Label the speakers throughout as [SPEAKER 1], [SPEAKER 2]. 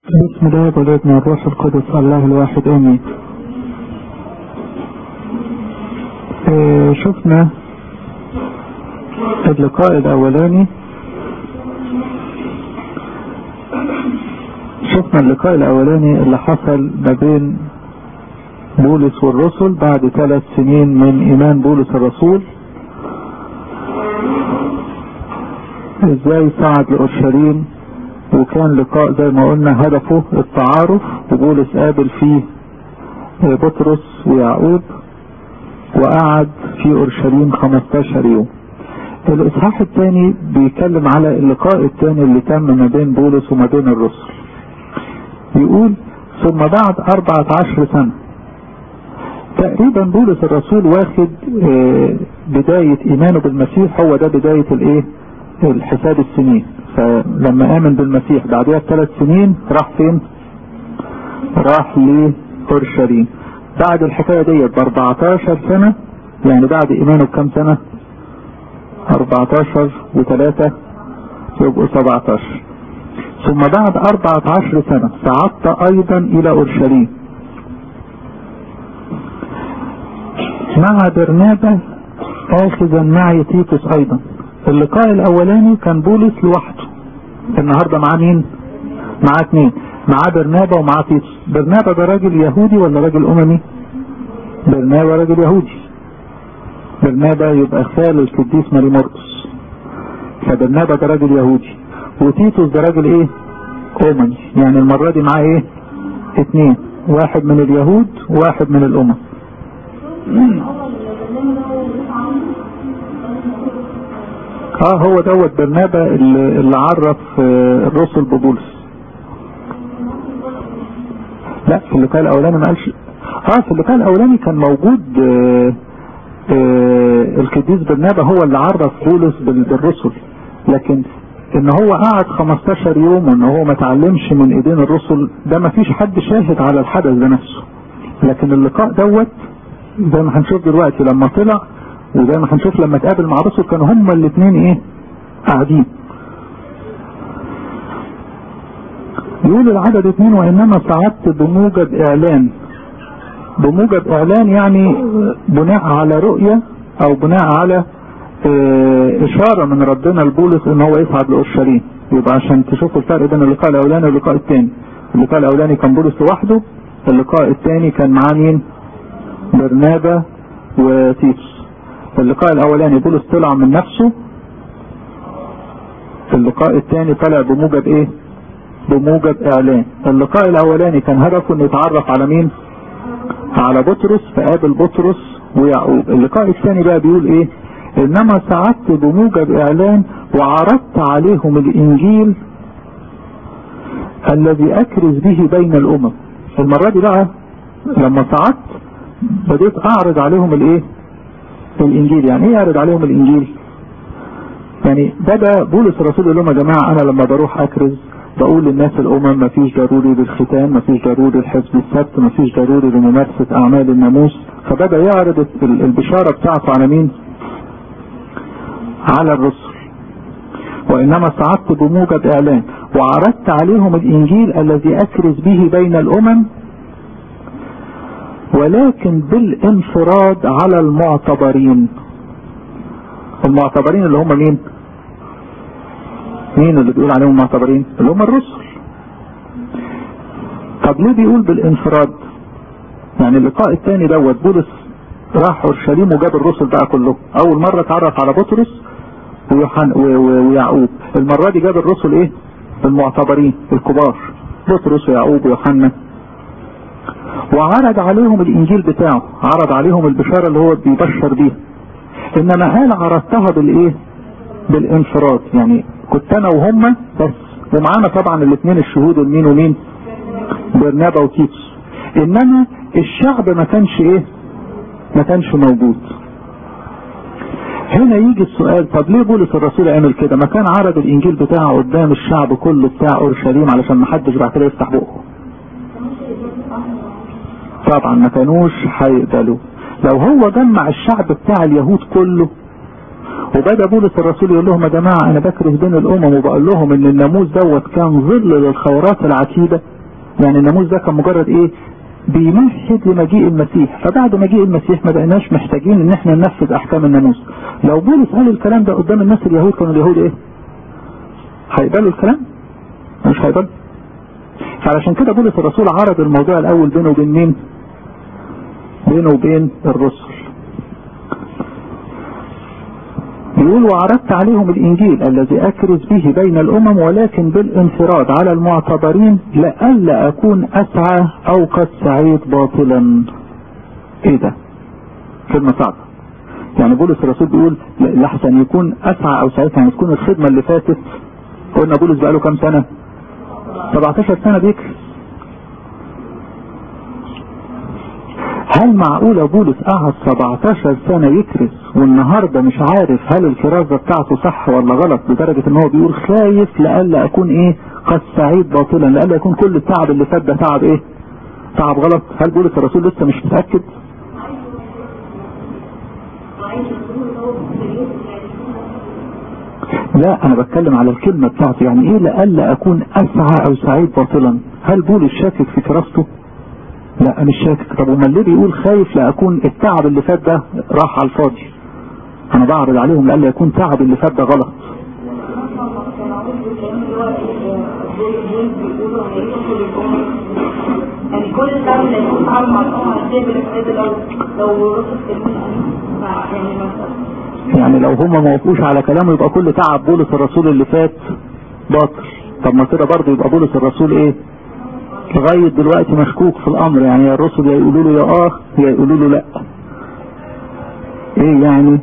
[SPEAKER 1] بسم الله والابن والروح القدس الله الواحد امين اه شفنا اللقاء الاولاني شفنا اللقاء الاولاني اللي حصل ما بين بولس والرسل بعد ثلاث سنين من ايمان بولس الرسول ازاي صعد لاورشليم وكان لقاء زي ما قلنا هدفه التعارف وبولس قابل فيه بطرس ويعقوب وقعد في اورشليم 15 يوم الاصحاح الثاني بيتكلم على اللقاء الثاني اللي تم ما بين بولس وما بين الرسل يقول ثم بعد 14 سنة تقريبا بولس الرسول واخد بداية ايمانه بالمسيح هو ده بداية الايه الحساب السنين فلما امن بالمسيح بعدها بثلاث سنين راح فين راح لاورشليم بعد الحكايه ديت ب 14 سنه يعني بعد ايمانه بكم سنه 14 و3 يبقوا 17 ثم بعد 14 سنه صعدت ايضا الى اورشليم مع برنابا اخذا معي تيتوس ايضا اللقاء الاولاني كان بولس لوحده النهارده معاه مين معاه اثنين معاه برنابا ومعاه تيتوس برنابا ده راجل يهودي ولا راجل اممي برنابا راجل يهودي برنابا يبقى خال القديس ماري مرقس فبرنابا ده راجل يهودي وتيتوس ده راجل ايه اممي يعني المره دي معاه ايه اثنين واحد من اليهود وواحد من الامم اه هو دوت برنابا اللي, اللي عرف الرسل ببولس لا في اللقاء الاولاني ما قالش اه في اللقاء الاولاني كان موجود آه آه القديس برنابا هو اللي عرف بولس بالرسل لكن ان هو قعد 15 يوم وان هو ما تعلمش من ايدين الرسل ده ما فيش حد شاهد على الحدث ده نفسه لكن اللقاء دوت زي ما هنشوف دلوقتي لما طلع وزي ما هنشوف لما اتقابل مع الرسل كانوا هما الاثنين ايه قاعدين يقول العدد اثنين وانما صعدت بموجب اعلان بموجب اعلان يعني بناء على رؤية او بناء على اه اشارة من ربنا لبولس ان هو يصعد لاورشليم يبقى عشان تشوفوا الفرق بين اللقاء الاولاني واللقاء الثاني اللقاء الاولاني كان بولس لوحده اللقاء الثاني كان معاه مين برنابا وتيتوس في اللقاء الاولاني بولس طلع من نفسه في اللقاء الثاني طلع بموجب ايه بموجب اعلان اللقاء الاولاني كان هدفه انه يتعرف على مين على بطرس فقابل بطرس ويعقوب اللقاء الثاني بقى بيقول ايه انما صعدت بموجب اعلان وعرضت عليهم الانجيل الذي اكرز به بين الامم المرة دي بقى لما صعدت بديت اعرض عليهم الايه الانجيل يعني ايه يعرض عليهم الانجيل يعني بدا بولس الرسول يقول لهم يا جماعه انا لما بروح اكرز بقول للناس الامم ما فيش ضروري للختان ما فيش ضروري لحفظ السبت ما فيش ضروري لممارسه اعمال الناموس فبدا يعرض البشاره بتاعته على مين على الرسل وانما صعدت بموجب اعلان وعرضت عليهم الانجيل الذي اكرز به بين الامم ولكن بالانفراد على المعتبرين المعتبرين اللي هم مين مين اللي بيقول عليهم معتبرين اللي هم الرسل طب ليه بيقول بالانفراد يعني اللقاء الثاني دوت بولس راح اورشليم وجاب الرسل بقى كلهم اول مرة اتعرف على بطرس ويوحنا ويعقوب المرة دي جاب الرسل ايه المعتبرين الكبار بطرس ويعقوب ويوحنا وعرض عليهم الانجيل بتاعه عرض عليهم البشارة اللي هو بيبشر بيها انما قال عرضتها بالايه بالانفراد يعني كنت انا وهم بس ومعانا طبعا الاثنين الشهود مين ومين برنابا وتيتوس انما الشعب ما كانش ايه ما كانش موجود هنا يجي السؤال طب ليه بولس الرسول عمل كده ما كان عرض الانجيل بتاعه قدام الشعب كله بتاع اورشليم علشان ما حدش بعد كده يفتح بقه طبعا ما كانوش هيقبلوا لو هو جمع الشعب بتاع اليهود كله وبدا بولس الرسول يقول لهم يا جماعه انا بكره بين الامم وبقول لهم ان الناموس دوت كان ظل للخيرات العتيده يعني الناموس ده كان مجرد ايه بيمهد لمجيء المسيح فبعد مجيء المسيح ما بقيناش محتاجين ان احنا ننفذ احكام الناموس لو بولس قال الكلام ده قدام الناس اليهود كانوا اليهود ايه هيقبلوا الكلام مش هيقبلوا فعلشان كده بولس الرسول عرض الموضوع الاول بينه وبين مين بينه وبين الرسل يقول وعرضت عليهم الانجيل الذي اكرز به بين الامم ولكن بالانفراد على المعتبرين لئلا اكون اسعى او قد سعيت باطلا ايه ده كلمة صعبة يعني بولس الرسول بيقول لحسن يكون اسعى او سعيت يعني تكون الخدمة اللي فاتت قلنا بولس بقاله كام سنة 17 سنة بيكرز هل معقولة بولس قعد 17 سنة يكرز والنهاردة مش عارف هل الكرازة بتاعته صح ولا غلط لدرجة ان هو بيقول خايف لألا اكون ايه قد سعيد باطلا لألا يكون كل التعب اللي فات ده تعب ايه تعب غلط هل بولس الرسول لسه مش متأكد لا انا بتكلم على الكلمة بتاعته يعني ايه لألا اكون اسعى او سعيد باطلا هل بولس شاكك في كراسته لا مش شاكك طب امال ليه بيقول خايف لاكون التعب اللي فات ده راح على الفاضي انا بعرض عليهم لألا يكون تعب اللي فات ده غلط
[SPEAKER 2] يعني كل الدعم اللي يكون تعامل مع الأمة هتلاقي بالإفراد الأول لو رسل يعني مثلا
[SPEAKER 1] يعني لو هم ما وافقوش على كلامه يبقى كل تعب بولس الرسول اللي فات باطل طب ما كده برضه يبقى بولس الرسول ايه لغاية دلوقتي مشكوك في الامر يعني يا الرسل يا يقولوا له يا اه يا يقولوا له لا ايه يعني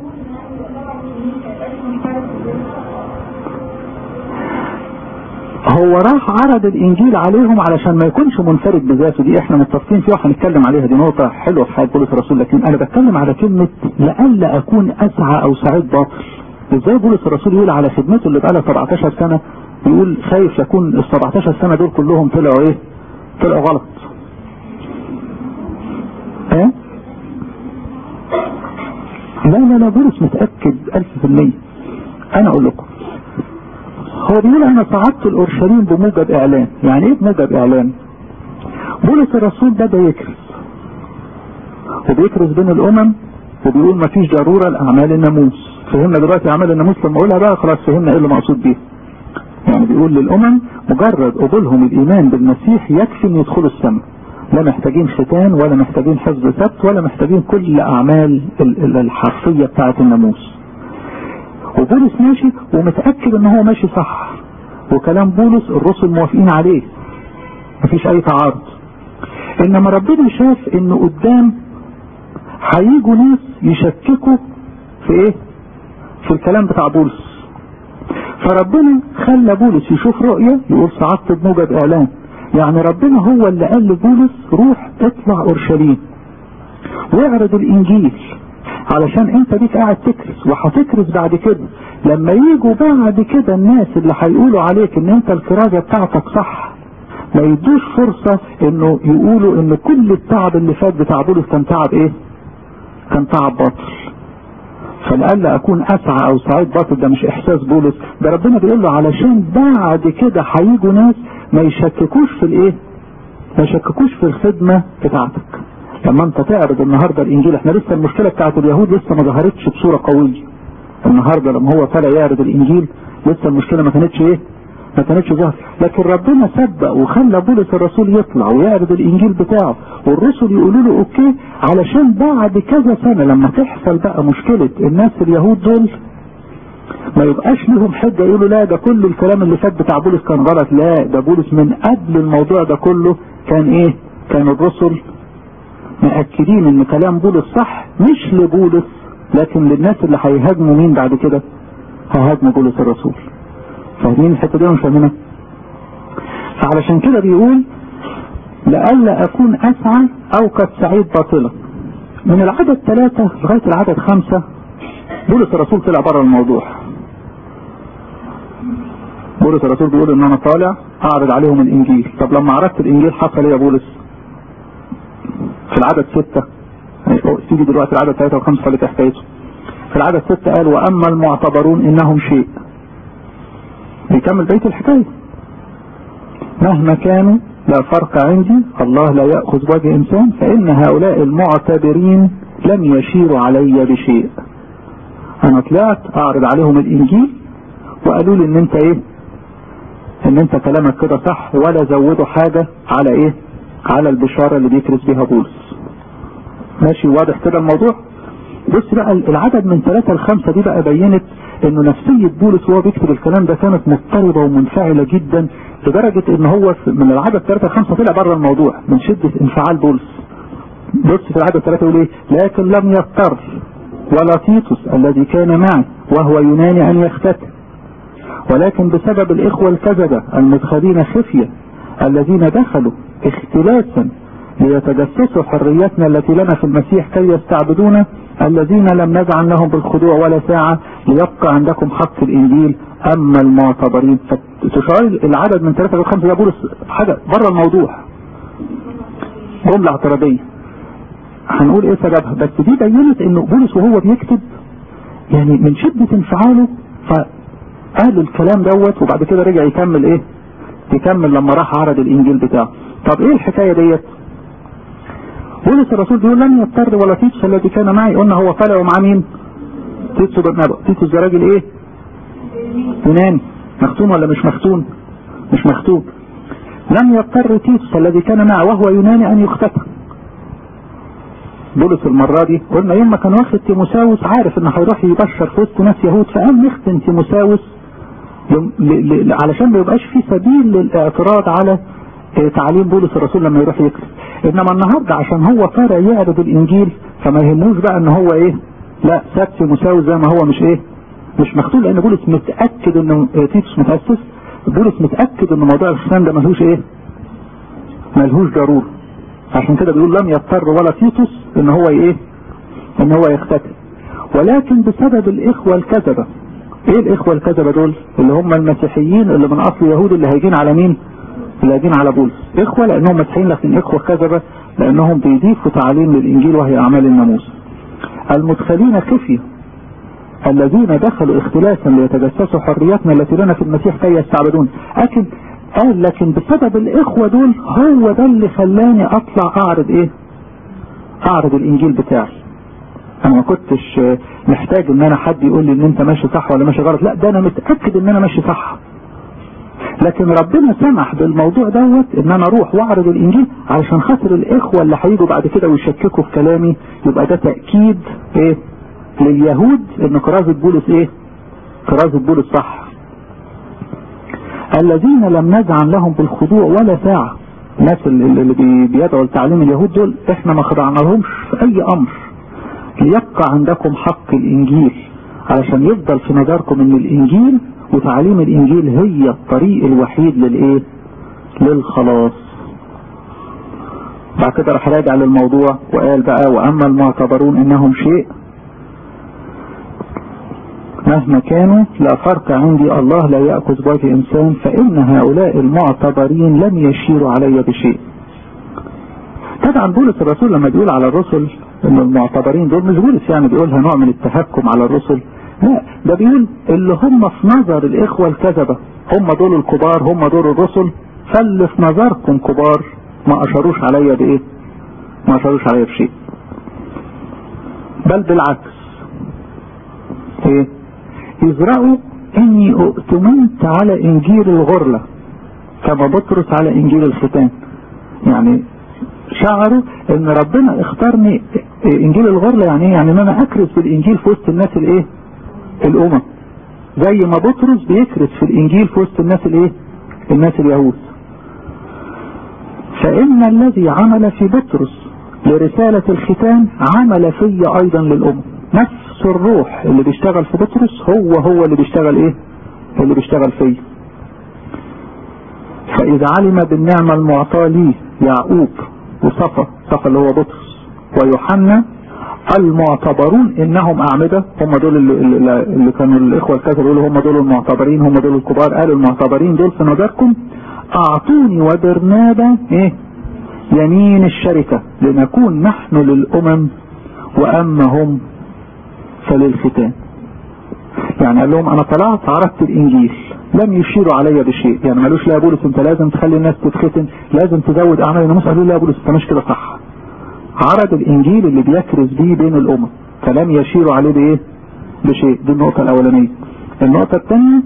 [SPEAKER 1] هو راح عرض الانجيل عليهم علشان ما يكونش منفرد بذاته دي احنا متفقين فيها وهنتكلم عليها دي نقطة حلوة في حياة بولس الرسول لكن انا بتكلم على كلمة لألا اكون اسعى او سعيد باطل ازاي بولس الرسول يقول على خدمته اللي بقالها 17 سنة يقول خايف يكون ال 17 سنة دول كلهم طلعوا ايه طلعوا غلط ايه لا لا لا بولس متأكد ألف في المية انا اقول لكم هو بيقول انا صعدت الاورشليم بموجب اعلان يعني ايه بموجب اعلان بولس الرسول ده بيكرز وبيكرز بين الامم وبيقول ما فيش ضرورة لاعمال الناموس فهمنا دلوقتي اعمال الناموس لما اقولها بقى خلاص فهمنا ايه اللي مقصود بيه يعني بيقول للامم مجرد قبولهم الايمان بالمسيح يكفي ان يدخلوا السماء لا محتاجين ختان ولا محتاجين حفظ سبت ولا محتاجين كل اعمال الحرفية بتاعة الناموس وبولس ماشي ومتأكد ان هو ماشي صح وكلام بولس الرسل موافقين عليه مفيش اي تعارض انما ربنا شاف ان قدام هيجوا ناس يشككوا في ايه في الكلام بتاع بولس فربنا خلى بولس يشوف رؤية يقول صعدت بموجب اعلان يعني ربنا هو اللي قال لبولس روح اطلع اورشليم واعرض الانجيل علشان انت ديك قاعد تكرس وهتكرس بعد كده لما يجوا بعد كده الناس اللي هيقولوا عليك ان انت الكرازة بتاعتك صح ما يدوش فرصة انه يقولوا ان كل التعب اللي فات بتاع بولس كان تعب ايه كان تعب باطل فلألا اكون اسعى او سعيد باطل ده مش احساس بولس ده ربنا بيقول له علشان بعد كده هيجوا ناس ما يشككوش في الايه ما يشككوش في الخدمة بتاعتك لما انت تعرض النهاردة الانجيل احنا لسه المشكلة بتاعت اليهود لسه ما ظهرتش بصورة قوية النهاردة لما هو طلع يعرض الانجيل لسه المشكلة ما كانتش ايه ما كانتش ظهر لكن ربنا سبق وخلى بولس الرسول يطلع ويعرض الانجيل بتاعه والرسل يقولوا له اوكي علشان بعد كذا سنة لما تحصل بقى مشكلة الناس اليهود دول ما يبقاش لهم حجة يقولوا لا ده كل الكلام اللي فات بتاع بولس كان غلط لا ده بولس من قبل الموضوع ده كله كان ايه كان الرسل مأكدين ان كلام بولس صح مش لبولس لكن للناس اللي هيهاجموا مين بعد كده هيهاجموا بولس الرسول فاهمين الحته دي مش فاهمينها فعلشان كده بيقول لئلا اكون اسعى او قد سعيد باطلا من العدد ثلاثة لغاية العدد خمسة بولس الرسول طلع بره الموضوع بولس الرسول بيقول ان انا طالع اعرض عليهم الانجيل طب لما عرضت الانجيل حصل ايه يا بولس في العدد ستة تيجي دلوقتي العدد ثلاثة وخمسة خليك حكايته في العدد ستة قال واما المعتبرون انهم شيء بيكمل بيت الحكاية مهما كانوا لا فرق عندي الله لا يأخذ وجه إنسان فإن هؤلاء المعتبرين لم يشيروا علي بشيء أنا طلعت أعرض عليهم الإنجيل وقالوا لي إن أنت إيه إن أنت كلامك كده صح ولا زودوا حاجة على إيه على البشارة اللي بيكرس بيها بولس ماشي واضح كده الموضوع بص بقى العدد من ثلاثة لخمسة دي بقى بينت انه نفسية بولس وهو بيكتب الكلام ده كانت مضطربة ومنفعلة جدا لدرجة ان هو من العدد ثلاثة لخمسة طلع بره الموضوع من شدة انفعال بولس بص في العدد ثلاثة يقول ايه لكن لم يضطر ولا تيتوس الذي كان معي وهو يوناني ان يختتم ولكن بسبب الاخوة الكذبة المدخلين خفية الذين دخلوا اختلاسا ليتجسسوا حريتنا التي لنا في المسيح كي يستعبدونا الذين لم نجعل لهم بالخضوع ولا ساعة ليبقى عندكم حق الإنجيل أما المعتبرين فتشعر العدد من ثلاثة لخمسة ده بولس حاجة بره الموضوع جملة اعتراضية هنقول ايه سببها بس دي بينت انه بولس وهو بيكتب يعني من شدة انفعاله فقال الكلام دوت وبعد كده رجع يكمل ايه يكمل لما راح عرض الانجيل بتاعه طب ايه الحكاية ديت بولس الرسول بيقول لم يضطر ولا تيتوس الذي كان معي قلنا هو طالع ومعاه مين تيتوس برنابا تيتوس ده راجل ايه يوناني مختون ولا مش مختون مش مختون لم يضطر تيتوس الذي كان معه وهو يوناني ان يختتم بولس المرة دي قلنا يوم ما كان واخد تيموساوس عارف انه هيروح يبشر في وسط ناس يهود فقام يختن تيموساوس علشان ما يبقاش في سبيل للاعتراض على تعليم بولس الرسول لما يروح يكتب انما النهارده عشان هو طالع يعرض الانجيل فما يهموش بقى ان هو ايه لا ساب تيموساوس زي ما هو مش ايه مش مقتول لان بولس متاكد انه تيتوس متاسس بولس متاكد ان موضوع الختان ده ملهوش ايه ملهوش ضروره عشان كده بيقول لم يضطر ولا تيتوس ان هو ايه ان هو يختتم ولكن بسبب الاخوه الكذبه ايه الاخوه الكذبه دول اللي هم المسيحيين اللي من اصل يهود اللي هيجين على مين اللي هيجين على بولس اخوه لانهم مسيحيين لكن اخوه كذبه لانهم بيضيفوا تعاليم للانجيل وهي اعمال الناموس المدخلين خفيه الذين دخلوا اختلاسا ليتجسسوا حريتنا التي لنا في المسيح كي يستعبدون لكن قال لكن بسبب الاخوة دول هو ده اللي خلاني اطلع اعرض ايه اعرض الانجيل بتاعي انا ما كنتش محتاج ان انا حد يقول لي ان انت ماشي صح ولا ماشي غلط لا ده انا متأكد ان انا ماشي صح لكن ربنا سمح بالموضوع دوت ان انا اروح واعرض الانجيل علشان خاطر الاخوة اللي هيجوا بعد كده ويشككوا في كلامي يبقى ده تأكيد ايه لليهود ان كرازة بولس ايه كرازة بولس صح الذين لم نجعل لهم بالخضوع ولا ساعة الناس اللي بيدعوا لتعليم اليهود دول احنا ما خضعنا لهمش في اي امر ليبقى عندكم حق الانجيل علشان يفضل في نظركم ان الانجيل وتعليم الانجيل هي الطريق الوحيد للايه للخلاص بعد كده راح راجع للموضوع وقال بقى واما المعتبرون انهم شيء مهما كانوا لا فرق عندي الله لا يأخذ وجه إنسان فإن هؤلاء المعتبرين لم يشيروا علي بشيء طبعا بولس الرسول لما بيقول على الرسل ان المعتبرين دول مش بولس يعني بيقولها نوع من التهكم على الرسل لا ده بيقول اللي هم في نظر الاخوة الكذبة هم دول الكبار هم دول الرسل فاللي في نظركم كبار ما اشاروش عليا بايه ما اشاروش عليا بشيء بل بالعكس ايه إذ رأوا إني أؤتمنت على إنجيل الغرلة كما بطرس على إنجيل الختان يعني شعروا إن ربنا اختارني إنجيل الغرلة يعني إيه؟ يعني إن أنا أكرس بالإنجيل في وسط الناس الإيه؟ الأمم زي ما بطرس بيكرس في الإنجيل في وسط الناس الإيه؟ الناس اليهود فإن الذي عمل في بطرس لرسالة الختان عمل في أيضا للأمم نفس الروح اللي بيشتغل في بطرس هو هو اللي بيشتغل ايه اللي بيشتغل فيه فاذا علم بالنعمة المعطاة ليه يعقوب وصفا صفا اللي هو بطرس ويوحنا المعتبرون انهم اعمدة هم دول اللي, اللي كانوا الاخوة الكثر يقولوا هم دول المعتبرين هم دول الكبار قالوا المعتبرين دول في نظركم اعطوني وبرنابا ايه يمين الشركة لنكون نحن للامم واما هم فللختان يعني قال لهم انا طلعت عرفت الانجيل لم يشيروا علي بشيء يعني ما قالوش لا يا بولس انت لازم تخلي الناس تتختن لازم تزود اعمال الناموس قالوا لا يا بولس انت مش كده صح عرض الانجيل اللي بيكرز بيه بين الامم فلم يشيروا عليه بايه بشيء دي النقطة الاولانية النقطة الثانية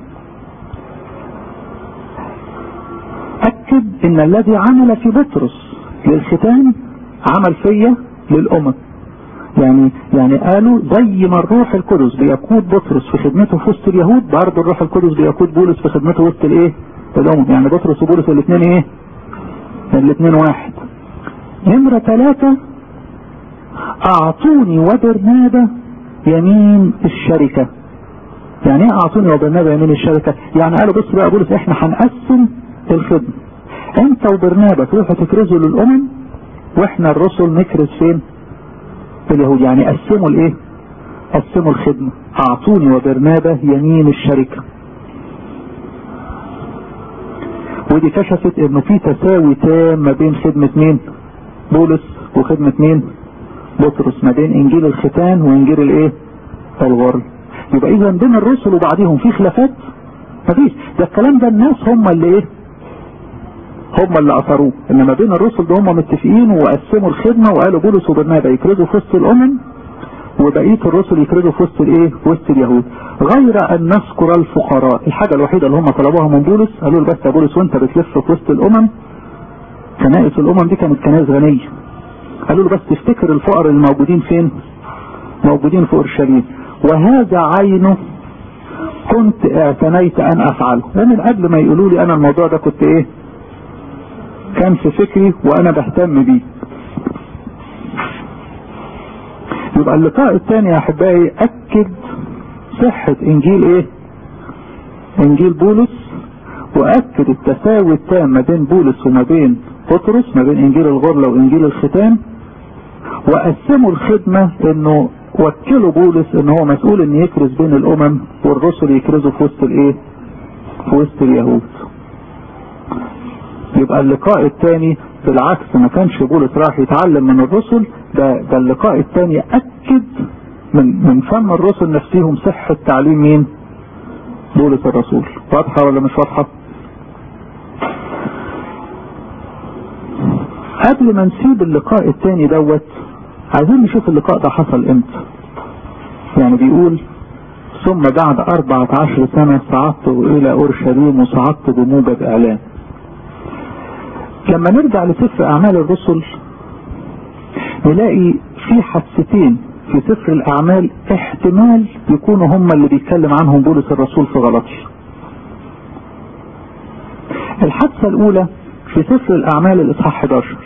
[SPEAKER 1] اكد ان الذي عمل في بطرس للختان عمل فيا للامم يعني يعني قالوا زي ما الروح القدس بيقود بطرس في خدمته في وسط اليهود برضه الروح القدس بيقود بولس في خدمته وسط الايه؟ الامم يعني بطرس وبولس الاثنين ايه؟ الاثنين واحد. نمرة ثلاثة اعطوني وبرنابا يمين الشركة. يعني ايه اعطوني وبرنابا يمين الشركة؟ يعني قالوا بص بقى بولس احنا هنقسم الخدمة. انت وبرنابا تروحوا تكرزوا للامم واحنا الرسل نكرز فين؟ اليهود يعني قسموا الايه قسموا الخدمة اعطوني وبرنابا يمين الشركة ودي كشفت انه في تساوي تام ما بين خدمة مين بولس وخدمة مين بطرس ما بين انجيل الختان وانجيل الايه الغرل يبقى اذا بين الرسل وبعضهم في خلافات مفيش ده الكلام ده الناس هم اللي ايه هم اللي اثروه انما بين الرسل ده هم متفقين وقسموا الخدمه وقالوا بولس وبرنابا يكرزوا في وسط الامم وبقيه الرسل يكرزوا في وسط الايه؟ في وسط اليهود. غير ان نذكر الفقراء، الحاجه الوحيده اللي هم طلبوها من بولس قالوا له بس يا بولس وانت بتلف في وسط الامم كنائس الامم دي كانت كنائس غنيه. قالوا له بس تفتكر الفقراء الموجودين فين؟ موجودين في اورشليم. وهذا عينه كنت اعتنيت ان افعله، ومن قبل ما يقولوا لي انا الموضوع ده كنت ايه؟ كان في فكري وانا بهتم بيه يبقى اللقاء الثاني يا احبائي اكد صحة انجيل ايه انجيل بولس واكد التساوي التام ما بين بولس وما بين بطرس ما بين انجيل الغرلة وانجيل الختان وقسموا الخدمة انه وكلوا بولس ان هو مسؤول ان يكرز بين الامم والرسل يكرزوا في وسط الايه في وسط اليهود يبقى اللقاء الثاني بالعكس ما كانش بولس راح يتعلم من الرسل ده ده اللقاء الثاني اكد من من فم الرسل نفسهم صحة تعليم مين؟ بولس الرسول واضحة ولا مش واضحة؟ قبل ما نسيب اللقاء الثاني دوت عايزين نشوف اللقاء ده حصل امتى يعني بيقول ثم بعد أربعة عشر سنة صعدت إلى أورشليم وصعدت بموجب إعلان لما نرجع لسفر أعمال الرسل نلاقي في حادثتين في سفر الأعمال احتمال يكونوا هم اللي بيتكلم عنهم بولس الرسول في غلطي الحادثة الأولى في سفر الأعمال الإصحاح 11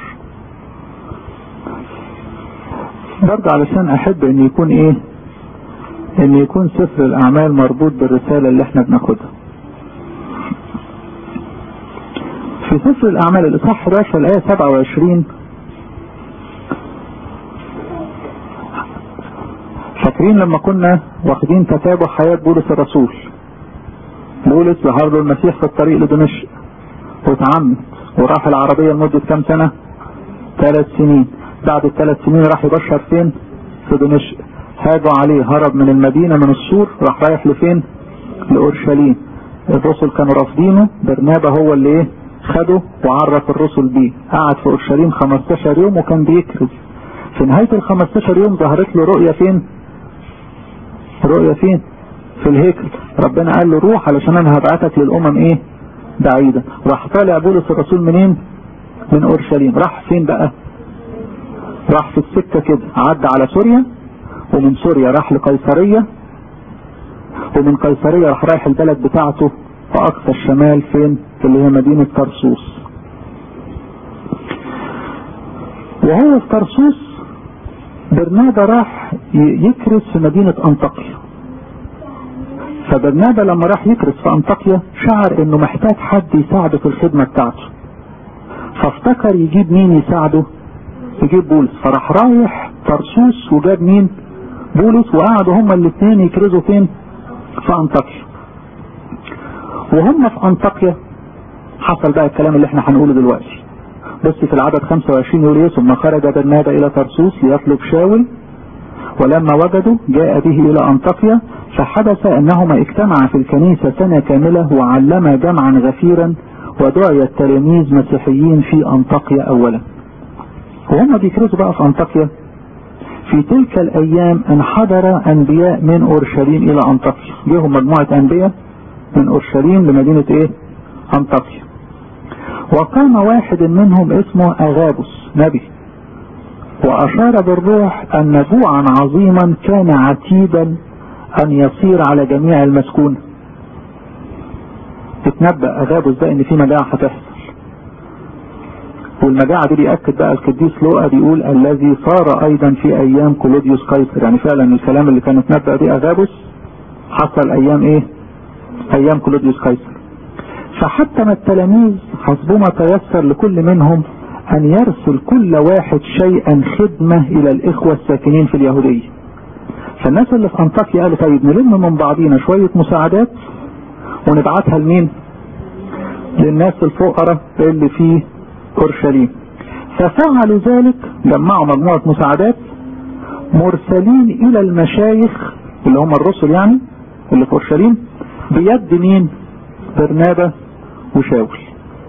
[SPEAKER 1] برضه علشان أحب إن يكون إيه إن يكون سفر الأعمال مربوط بالرسالة اللي إحنا بناخدها في سفر الأعمال الإصحاح 11 الآية 27 فاكرين لما كنا واخدين تتابع حياة بولس الرسول بولس ظهر له المسيح في الطريق لدمشق واتعمد وراح العربية لمدة كام سنة؟ ثلاث سنين بعد الثلاث سنين راح يبشر فين؟ في دمشق هاجوا عليه هرب من المدينة من السور راح رايح لفين؟ لأورشليم الرسل كانوا رافضينه برنابا هو اللي ايه؟ خده وعرف الرسل بيه قعد في اورشليم 15 يوم وكان بيكرز في نهاية ال 15 يوم ظهرت له رؤية فين رؤية فين في الهيكل ربنا قال له روح علشان انا هبعتك للامم ايه بعيدة راح طالع بولس الرسول منين من اورشليم راح فين بقى راح في السكة كده عدى على سوريا ومن سوريا راح لقيصرية ومن قيصرية راح رايح البلد بتاعته في اقصى الشمال فين في اللي هي مدينة طرسوس وهو في طرسوس برنابا راح يكرس في مدينة انطاكيا فبرنابا لما راح يكرس في انطاكيا شعر انه محتاج حد يساعده في الخدمة بتاعته فافتكر يجيب مين يساعده يجيب بولس فراح رايح طرسوس وجاب مين بولس وقعدوا هما الاثنين يكرزوا فين في انطاكيا وهم في انطاكيا حصل بقى الكلام اللي احنا هنقوله دلوقتي بص في العدد 25 يقول ايه ثم خرج برنابا الى طرسوس ليطلب شاول ولما وجدوا جاء به الى انطاكيا فحدث انهما اجتمعا في الكنيسة سنة كاملة وعلما جمعا غفيرا ودعي التلاميذ مسيحيين في انطاكيا اولا وهم بيكرزوا بقى في انطاكيا في تلك الايام انحدر انبياء من اورشليم الى انطاكيا جيهم مجموعة انبياء من اورشليم لمدينة ايه انطاكيا وقام واحد منهم اسمه اغابس نبي واشار بالروح ان جوعا عظيما كان عتيدا ان يصير على جميع المسكون اتنبأ اغابس ده ان في مجاعة هتحصل والمجاعة دي بيأكد بقى القديس لوقا بيقول الذي صار ايضا في ايام كلوديوس قيصر يعني فعلا الكلام اللي كان اتنبأ بيه اغابس حصل ايام ايه ايام كلوديوس قيصر فحتم التلاميذ حسبما تيسر لكل منهم ان يرسل كل واحد شيئا خدمة الى الاخوة الساكنين في اليهودية فالناس اللي في انطاكيا قالوا طيب نلم من بعضينا شوية مساعدات ونبعتها لمين للناس الفقراء اللي في اورشليم ففعلوا ذلك جمعوا مجموعة مساعدات مرسلين الى المشايخ اللي هم الرسل يعني اللي في اورشليم بيد مين برنابا وشاول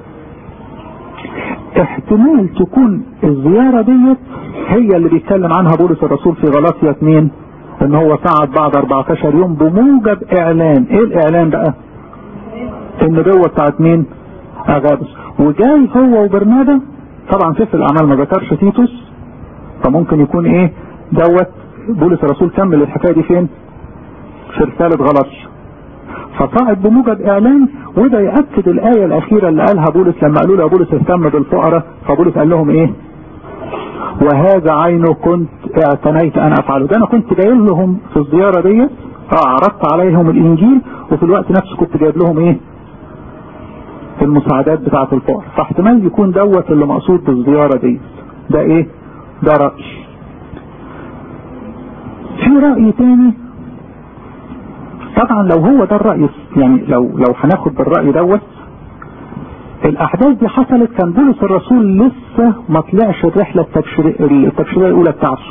[SPEAKER 1] احتمال تكون الزيارة ديت هي اللي بيتكلم عنها بولس الرسول في غلاطيا 2 ان هو صعد بعد 14 يوم بموجب اعلان ايه الاعلان بقى النبوة بتاعت مين اغابس وجاي هو وبرنابا طبعا سفر الاعمال ما ذكرش تيتوس فممكن يكون ايه دوت بولس الرسول كمل الحكايه دي فين في رساله غلاطيا فصعد بموجب اعلان وده يأكد الآية الأخيرة اللي قالها بولس لما قالوا له بولس اهتم بالفقراء فبولس قال لهم ايه وهذا عينه كنت اعتنيت ان افعله ده انا كنت جاي لهم في الزيارة دي اه عرضت عليهم الانجيل وفي الوقت نفسه كنت جايب لهم ايه المساعدات بتاعة الفقراء فاحتمال يكون دوت اللي مقصود بالزيارة دي ده ايه ده رأي في رأي تاني طبعا لو هو ده الرأي يعني لو لو هناخد بالرأي دوت الأحداث دي حصلت كان بولس الرسول لسه ما طلعش الرحلة التبشيرية التبشيرية الأولى بتاعته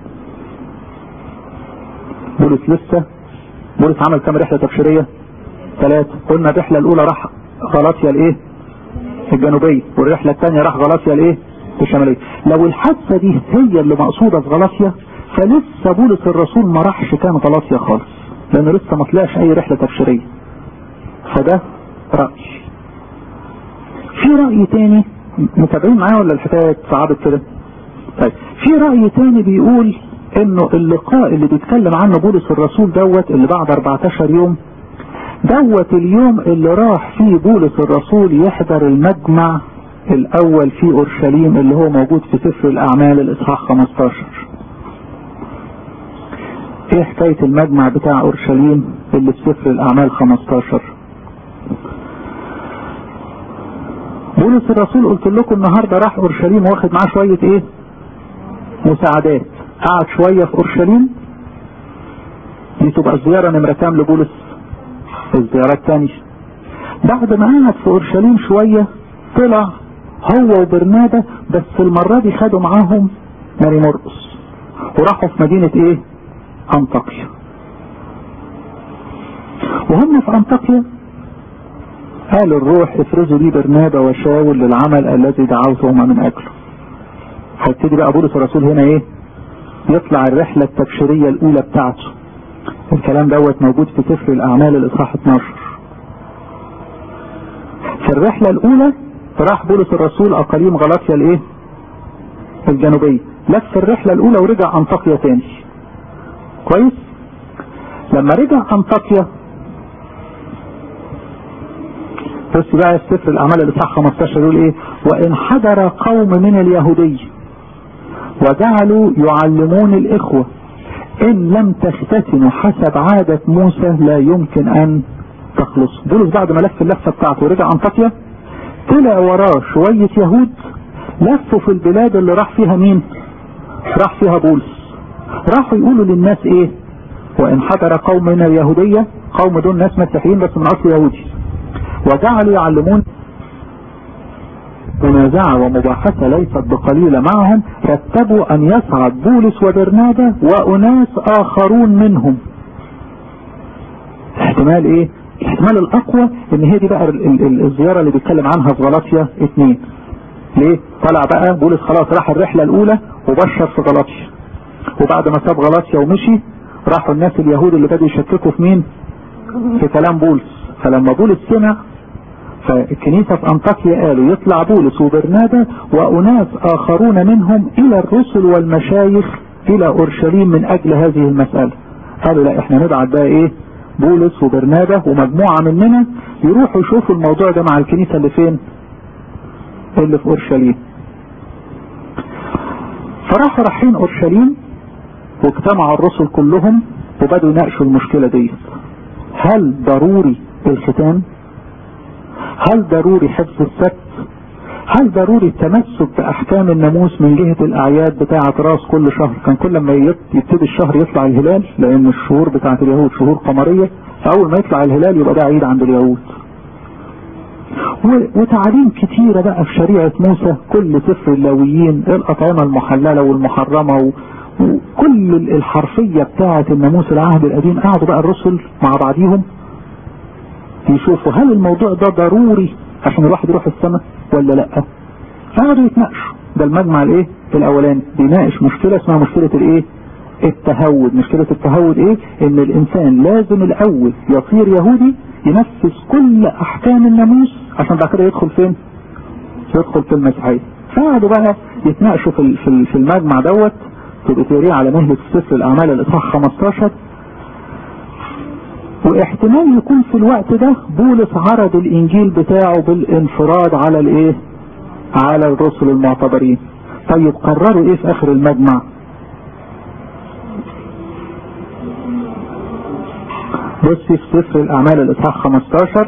[SPEAKER 1] بولس لسه بولس عمل كام رحلة تبشيرية؟ ثلاثة قلنا الرحلة الأولى راح غلاطيا الإيه؟ الجنوبية والرحلة الثانية راح غلاطيا الإيه؟ الشمالية لو الحادثة دي هي اللي مقصودة في غلاطيا فلسه بولس الرسول ما راحش كان غلاطيا خالص لانه لسه ما طلعش اي رحلة تبشيرية فده رأي في رأي تاني متابعين معايا ولا الحكاية صعبت كده طيب في رأي تاني بيقول انه اللقاء اللي بيتكلم عنه بولس الرسول دوت اللي بعد 14 يوم دوت اليوم اللي راح فيه بولس الرسول يحضر المجمع الاول في اورشليم اللي هو موجود في سفر الاعمال الاصحاح 15 ايه حكاية المجمع بتاع اورشليم اللي في سفر الاعمال 15 بولس الرسول قلت لكم النهاردة راح اورشليم واخد معاه شوية ايه مساعدات قعد شوية في اورشليم دي تبقى الزيارة نمرة كام لبولس الزيارة الثانية بعد ما قعد في اورشليم شوية طلع هو وبرنابا بس المرة دي خدوا معاهم ماري مرقس وراحوا في مدينة ايه انطاكيا وهم في انطاكيا قال الروح افرزوا لي برنابا وشاول للعمل الذي دعوتهما من اجله هيبتدي بقى بولس الرسول هنا ايه يطلع الرحلة التبشيرية الاولى بتاعته الكلام دوت موجود في سفر الاعمال الاصحاح 12 في الرحلة الاولى راح بولس الرسول اقاليم غلاطيا الايه الجنوبية لف الرحلة الاولى ورجع انطاكيا تاني كويس لما رجع انطاكيا بص بقى السفر الاعمال الاصحاح 15 يقول ايه وان حضر قوم من اليهودية وجعلوا يعلمون الاخوة ان لم تختتنوا حسب عادة موسى لا يمكن ان تخلصوا بولس بعد ما لف اللفة بتاعته ورجع انطاكيا طلع وراه شوية يهود لفوا في البلاد اللي راح فيها مين راح فيها بولس راحوا يقولوا للناس ايه وان حضر قوم من اليهودية قوم دول ناس مسيحيين بس من اصل يهودي وجعلوا يعلمون منازعة ومباحثة ليست بقليلة معهم رتبوا ان يصعد بولس وبرنابا واناس اخرون منهم احتمال ايه الاحتمال الاقوى ان هي دي بقى ال ال الزيارة اللي بيتكلم عنها في غلاطيا اتنين ليه طلع بقى بولس خلاص راح الرحلة الاولى وبشر في غلاطيا وبعد ما ساب غلاطيا ومشي راحوا الناس اليهود اللي بدوا يشككوا في مين في كلام بولس فلما بولس سمع فالكنيسة في أنطاكيا قالوا يطلع بولس وبرنابا وأناس آخرون منهم إلى الرسل والمشايخ إلى أورشليم من أجل هذه المسألة قالوا لا احنا نبعت بقى ايه بولس وبرنابا ومجموعة مننا يروحوا يشوفوا الموضوع ده مع الكنيسة اللي فين اللي في أورشليم فراحوا رايحين أورشليم واجتمعوا الرسل كلهم وبدوا يناقشوا المشكلة دي هل ضروري الختان هل ضروري حفظ السبت هل ضروري التمسك باحكام الناموس من جهة الاعياد بتاعة راس كل شهر كان كل ما يبتدي الشهر يطلع الهلال لان الشهور بتاعة اليهود شهور قمرية فاول ما يطلع الهلال يبقى ده عيد عند اليهود وتعاليم كتيرة بقى في شريعة موسى كل سفر اللاويين الأطعمة المحللة والمحرمة وكل الحرفية بتاعة الناموس العهد القديم قعدوا بقى الرسل مع بعضيهم يشوفوا هل الموضوع ده ضروري عشان الواحد يروح السماء ولا لا فقعدوا يتناقشوا ده المجمع الايه الاولاني بيناقش مشكلة اسمها مشكلة الايه التهود مشكلة التهود ايه ان الانسان لازم الاول يصير يهودي ينفذ كل احكام الناموس عشان بعد كده يدخل فين يدخل في المسيحية فقعدوا بقى يتناقشوا في في المجمع دوت تبقى تقريه على مهلة سفر الاعمال الاصحاح 15 واحتمال يكون في الوقت ده بولس عرض الانجيل بتاعه بالانفراد على الايه على الرسل المعتبرين طيب قرروا ايه في اخر المجمع بصي في سفر الاعمال الاصحاح 15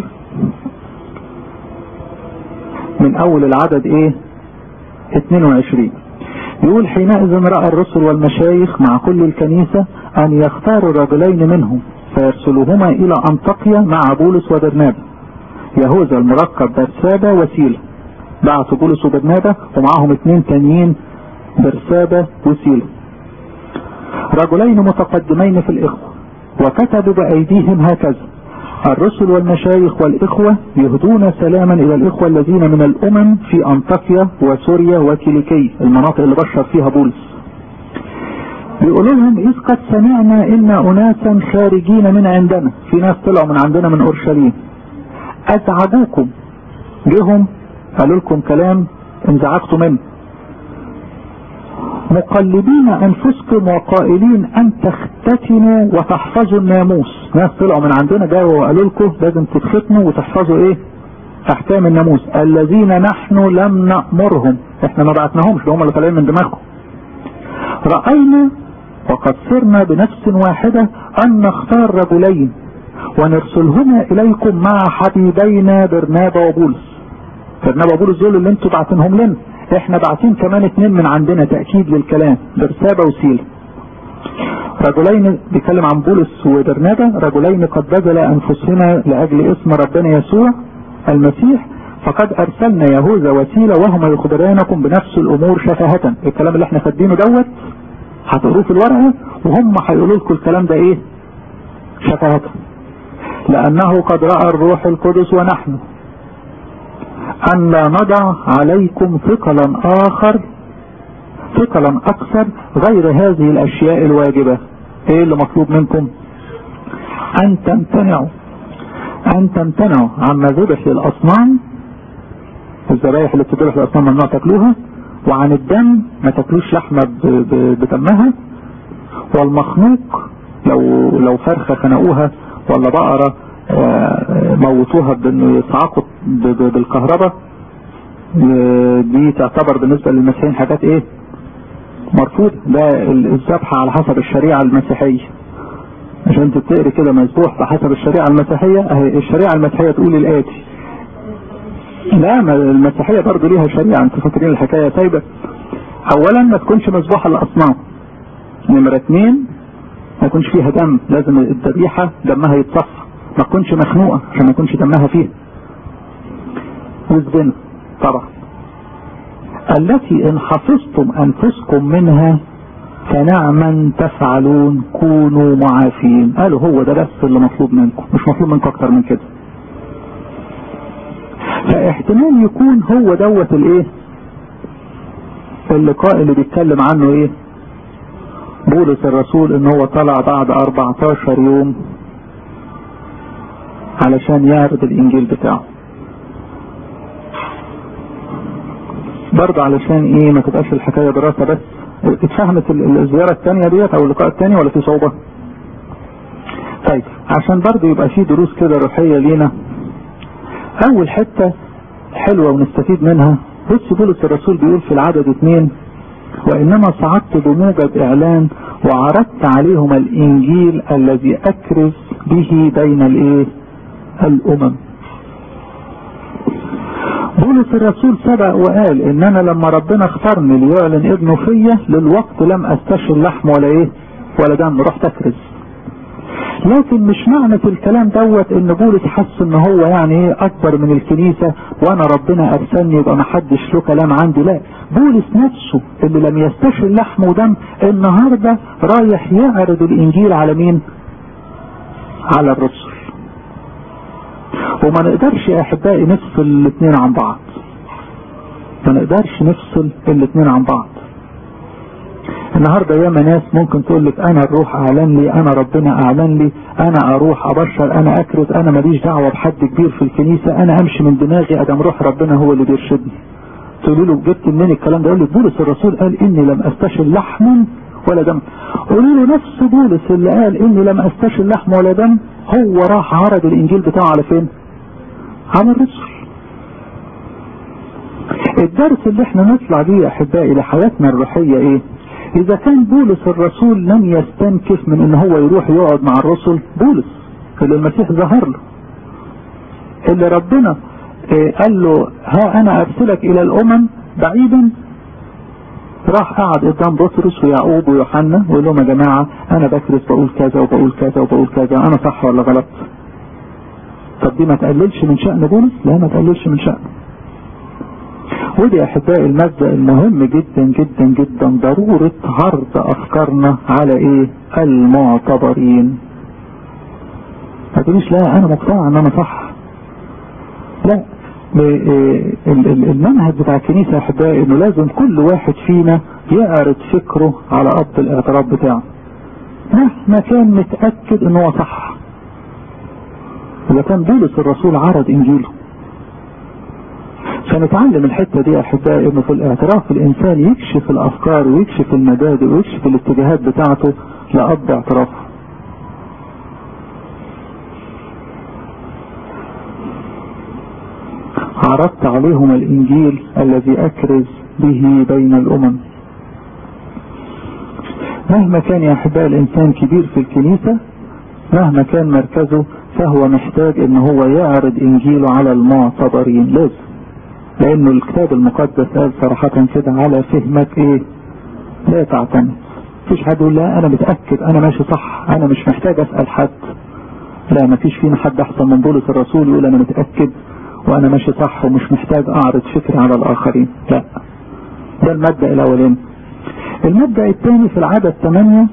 [SPEAKER 1] من اول العدد ايه 22 يقول حينئذ رأى الرسل والمشايخ مع كل الكنيسة ان يختاروا رجلين منهم فيرسلوهما الى انطاكيا مع بولس وبرنابا يهوذا المركب برسابة وسيلة بعثوا بولس وبرنابا ومعاهم اثنين تانيين برسابة وسيلة رجلين متقدمين في الاخوة وكتبوا بايديهم هكذا الرسل والمشايخ والاخوة يهدون سلاما الى الاخوة الذين من الامم في انطاكيا وسوريا وكيليكي المناطق اللي بشر فيها بولس بيقولوا لهم إذ قد سمعنا إن أناسا خارجين من عندنا في ناس طلعوا من عندنا من أورشليم أزعجوكم جهم قالوا لكم كلام انزعجتوا منه مقلبين أنفسكم وقائلين أن تختتنوا وتحفظوا الناموس ناس طلعوا من عندنا جاوا وقالوا لكم لازم تتختنوا وتحفظوا إيه أحكام الناموس الذين نحن لم نأمرهم احنا ما بعتناهمش هم اللي طالعين من دماغهم رأينا وقد صرنا بنفس واحدة أن نختار رجلين ونرسلهما إليكم مع حبيبينا برنابا وبولس برنابا وبولس دول اللي انتوا بعتنهم لنا احنا بعتين كمان اتنين من عندنا تأكيد للكلام برسابة وسيلة رجلين بيتكلم عن بولس وبرنابا رجلين قد بذل أنفسهما لأجل اسم ربنا يسوع المسيح فقد أرسلنا يهوذا وسيلة وهما يخبرانكم بنفس الأمور شفاهة الكلام اللي احنا خدينه دوت هتقروه في الورقة وهم هيقولوا لكم الكلام ده ايه شفاهة لأنه قد رأى الروح القدس ونحن أن لا نضع عليكم ثقلا آخر ثقلا أكثر غير هذه الأشياء الواجبة ايه اللي مطلوب منكم أن تمتنعوا أن تمتنعوا عما ذبح للأصنام الذبائح اللي بتذبح للأصنام ممنوع تاكلوها وعن الدم ما تاكلوش لحمة بدمها والمخنوق لو لو فرخة خنقوها ولا بقرة موتوها بانه يصعقوا بالكهرباء دي تعتبر بالنسبة للمسيحيين حاجات ايه مرفوض ده الذبح على حسب الشريعة المسيحية عشان انت بتقري كده مذبوح بحسب الشريعة المسيحية اهي الشريعة المسيحية تقول الاتي لا ما المسيحية برضه ليها شريعة انتوا فاكرين الحكاية سايبة اولا ما تكونش مذبوحة للاصنام نمرة اتنين ما يكونش فيها دم لازم الذبيحة دمها يتصفى ما تكونش مخنوقة عشان ما يكونش دمها فيها والزنا طبعا التي ان حفظتم انفسكم منها فنعما تفعلون كونوا معافين قالوا هو ده بس اللي مطلوب منكم مش مطلوب منكم اكتر من كده فاحتمال يكون هو دوت الايه اللقاء اللي بيتكلم عنه ايه بولس الرسول ان هو طلع بعد 14 يوم علشان يعرض الانجيل بتاعه برضه علشان ايه ما تبقاش الحكايه دراسه بس اتفهمت الزياره الثانيه ديت او اللقاء الثاني ولا في صعوبه؟ طيب عشان برضه يبقى في دروس كده روحيه لينا اول حته حلوه ونستفيد منها بص بولس الرسول بيقول في العدد اثنين وانما صعدت بموجب اعلان وعرضت عليهم الانجيل الذي اكرز به بين الايه الامم بولس الرسول سبق وقال ان انا لما ربنا اختارني ليعلن ابنه فيا للوقت لم استشل لحم ولا ايه ولا دم رحت اكرز لكن مش معنى في الكلام دوت ان بولس حس ان هو يعني ايه اكبر من الكنيسة وانا ربنا ارسلني يبقى ما حدش له كلام عندي لا بولس نفسه اللي لم يستشل لحم ودم النهاردة رايح يعرض الانجيل على مين على الرسل وما نقدرش يا احبائي نفصل الاثنين عن بعض ما نقدرش نفصل الاثنين عن بعض النهاردة ياما ناس ممكن تقول لك انا الروح اعلن لي انا ربنا اعلن لي انا اروح ابشر انا اكرز انا ماليش دعوة بحد كبير في الكنيسة انا امشي من دماغي ادم روح ربنا هو اللي بيرشدني تقولوا له جبت منين الكلام ده يقول لك بولس الرسول قال اني لم استشل لحما ولا دم قولوا له نفس بولس اللي قال اني لم استشل لحم ولا دم هو راح عرض الانجيل بتاعه على فين على الرسل الدرس اللي احنا نطلع بيه يا احبائي لحياتنا الروحية ايه اذا كان بولس الرسول لم يستنكف من ان هو يروح يقعد مع الرسل بولس اللي المسيح ظهر له اللي ربنا اه قال له ها انا ارسلك الى الامم بعيدا راح قعد قدام بطرس ويعقوب ويوحنا ويقول لهم يا جماعة انا بكرس بقول كذا وبقول كذا وبقول كذا انا صح ولا غلط طب دي ما تقللش من شأن بولس لا ما تقللش من شأنه ودي يا احبائي المبدأ المهم جدا جدا جدا ضرورة عرض افكارنا على ايه المعتبرين ما تقوليش لا انا مقتنع ان انا صح لا المنهج بتاع الكنيسة يا احبائي انه لازم كل واحد فينا يعرض فكره على ارض الاعتراف بتاعه مهما كان متأكد ان هو صح اذا كان بولس الرسول عرض انجيله فنتعلم الحتة دي يا احبائي انه في الاعتراف الانسان يكشف الافكار ويكشف المبادئ ويكشف الاتجاهات بتاعته لأرض اعترافه عرضت عليهم الانجيل الذي اكرز به بين الامم مهما كان يا احبائي الانسان كبير في الكنيسة مهما كان مركزه فهو محتاج ان هو يعرض انجيله على المعتبرين لازم لانه الكتاب المقدس قال صراحة كده على فهمك ايه لا تعتمد مفيش حد يقول لا انا متأكد انا ماشي صح انا مش محتاج اسأل حد لا مفيش فينا حد احسن من بولس الرسول يقول انا متأكد وانا ماشي صح ومش محتاج اعرض فكري على الاخرين لا ده المبدأ الاولاني المبدأ الثاني في العدد 8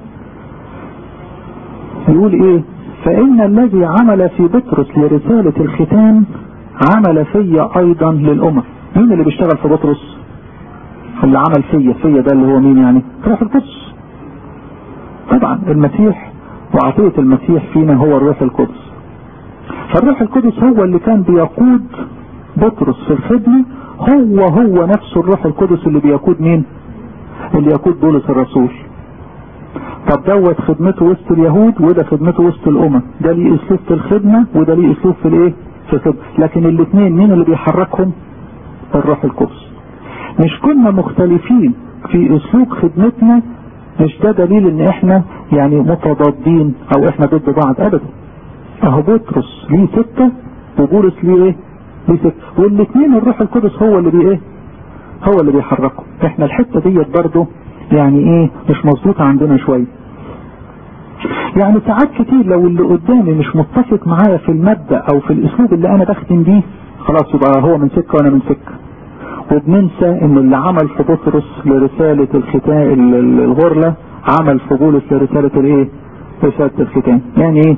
[SPEAKER 1] يقول ايه فان الذي عمل في بطرس لرسالة الختان عمل فيا ايضا للامم مين اللي بيشتغل في بطرس اللي عمل فيا فيا ده اللي هو مين يعني روح القدس طبعا المسيح وعطية المسيح فينا هو الروح القدس فالروح القدس هو اللي كان بيقود بطرس في الخدمة هو هو نفسه الروح القدس اللي بيقود مين اللي يقود بولس الرسول طب دوت خدمته وسط اليهود وده خدمته وسط الامم ده ليه اسلوب في الخدمة وده ليه اسلوب في الايه في الخدمة لكن الاثنين مين اللي بيحركهم الروح القدس مش كنا مختلفين في اسلوب خدمتنا مش ده دليل ان احنا يعني متضادين او احنا ضد بعض ابدا اهو بطرس ليه سكة وبولس ليه ايه ليه سكة والاثنين الروح القدس هو اللي بي ايه هو اللي بيحركه احنا الحتة ديت برضه يعني ايه مش مظبوطة عندنا شوية يعني ساعات كتير لو اللي قدامي مش متفق معايا في المبدأ او في الاسلوب اللي انا بختم بيه خلاص يبقى هو من سكة وانا من سكة وبننسى ان اللي عمل في بطرس لرسالة الختاء الغرلة عمل في بولس لرسالة الايه رسالة الختان يعني ايه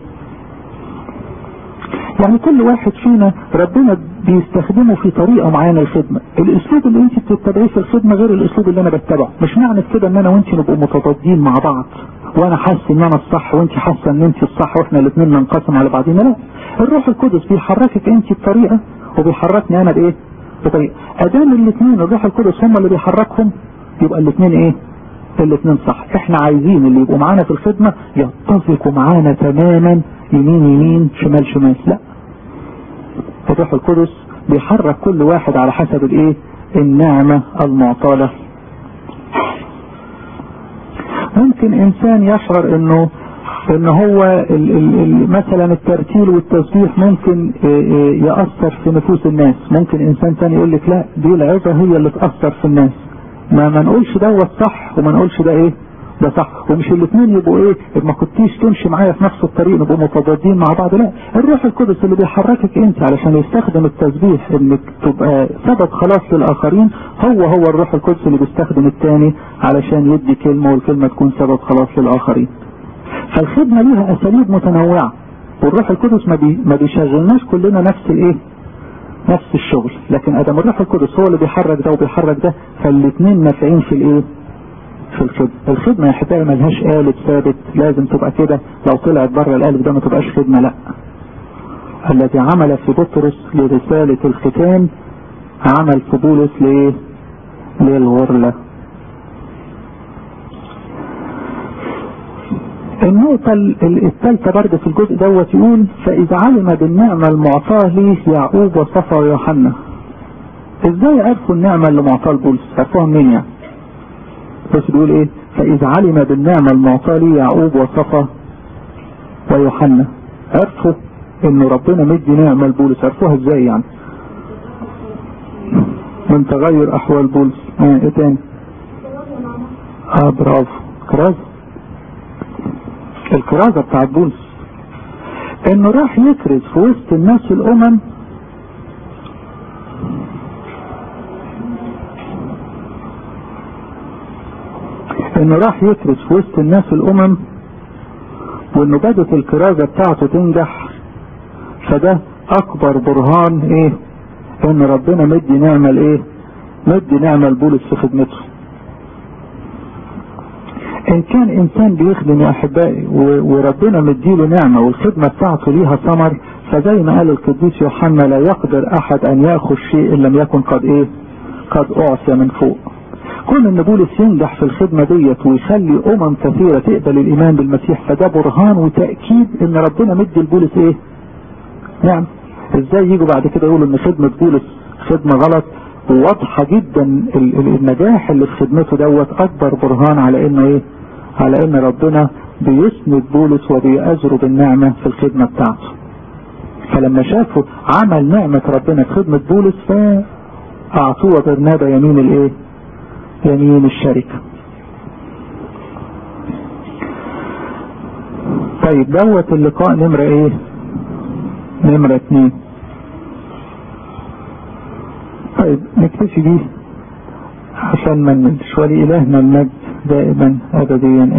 [SPEAKER 1] يعني كل واحد فينا ربنا بيستخدمه في طريقة معينة الخدمة الاسلوب اللي انت بتتبعيه في الخدمة غير الاسلوب اللي انا بتبعه مش معنى كده ان انا وانت نبقوا متضادين مع بعض وانا حاسس ان انا الصح وانت حاسه ان انت الصح واحنا الاثنين ننقسم على بعضنا لا الروح القدس بيحركك انت بطريقة وبيحركني انا بايه بطريقة ادام الاثنين الروح القدس هم اللي بيحركهم يبقى الاثنين ايه الاثنين صح احنا عايزين اللي يبقوا معانا في الخدمة يتفقوا معانا تماما يمين يمين شمال شمال لا الروح القدس بيحرك كل واحد على حسب الايه النعمة المعطاة له ممكن انسان يشعر انه ان هو ال ال ال مثلا الترتيل والتسبيح ممكن يأثر في نفوس الناس ممكن انسان تاني يقول لك لا دي العظة هي اللي تأثر في الناس ما ما نقولش ده الصح وما نقولش ده ايه ده صح ومش الاثنين يبقوا ايه ما كنتيش تمشي معايا في نفس الطريق نبقوا متضادين مع بعض لا الروح القدس اللي بيحركك انت علشان يستخدم التسبيح انك تبقى سبب خلاص للاخرين هو هو الروح القدس اللي بيستخدم الثاني علشان يدي كلمة والكلمة تكون سبب خلاص للاخرين فالخدمة ليها اساليب متنوعة والروح القدس ما, بي ما بيشغلناش كلنا نفس الايه نفس الشغل لكن ادم الروح القدس هو اللي بيحرك ده وبيحرك ده فالاثنين نافعين في الايه في الخدمة الخدمة يا حبايبي ملهاش قالب ثابت لازم تبقى كده لو طلعت بره القالب ده ما تبقاش خدمة لا الذي عمل في بطرس لرسالة الختان عمل في بولس لايه للغرلة النقطة الثالثة برضه في الجزء دوت يقول فإذا علم بالنعمة المعطاة لي يعقوب وصفا ويوحنا ازاي عرفوا النعمة اللي معطاة لبولس عرفوها منين يعني بس بيقول ايه فإذا علم بالنعمة المعطاة لي يعقوب وصفا ويوحنا عرفوا ان ربنا مدي نعمة لبولس عرفوها ازاي يعني من تغير احوال بولس اه ايه تاني اه برافو كرازة الكرازة بتاعت بولس انه راح يكرز في وسط الناس الامم انه راح يكرز في وسط الناس الامم وانه بدت الكرازة بتاعته تنجح فده اكبر برهان ايه ان ربنا مدي نعمة لايه مدي نعمة لبولس في خدمته ان كان انسان بيخدم يا احبائي وربنا مديله نعمة والخدمة بتاعته ليها ثمر فزي ما قال القديس يوحنا لا يقدر احد ان ياخذ شيء ان لم يكن قد ايه قد اعطي من فوق كون ان بولس ينجح في الخدمة ديت ويخلي امم كثيرة تقبل الايمان بالمسيح فده برهان وتأكيد ان ربنا مدي لبولس ايه نعم ازاي يجوا بعد كده يقولوا ان خدمة بولس خدمة غلط وواضحة جدا النجاح اللي في خدمته دوت اكبر برهان على انه ايه على ان ربنا بيسند بولس وبيأزره بالنعمة في الخدمة بتاعته فلما شافوا عمل نعمة ربنا في خدمة بولس فاعطوه برنابا يمين الايه يمين الشركة طيب دوت اللقاء نمرة ايه نمرة اتنين طيب نكتفي بيه عشان ما نملش ولإلهنا المجد دائما أبديا